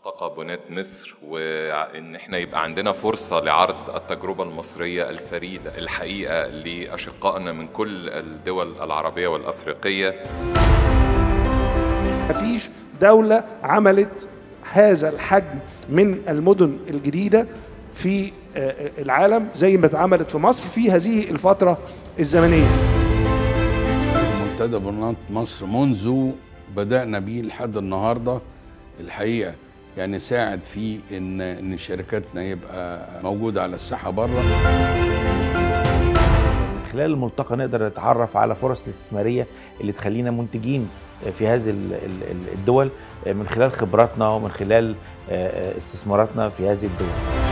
محققه بنات مصر وان احنا يبقى عندنا فرصه لعرض التجربه المصريه الفريده الحقيقه لاشقائنا من كل الدول العربيه والافريقيه مفيش دولة عملت هذا الحجم من المدن الجديدة في آه، العالم زي ما اتعملت في مصر في هذه الفترة الزمنية منتدى برنامج مصر منذ بدأنا بيه لحد النهارده الحقيقة يعني ساعد في ان ان شركاتنا يبقى موجودة على الساحة بره من خلال الملتقى نقدر نتعرف على فرص الاستثماريه اللي تخلينا منتجين في هذه ال- ال- ال- الدول من خلال خبراتنا ومن خلال استثماراتنا في هذه الدول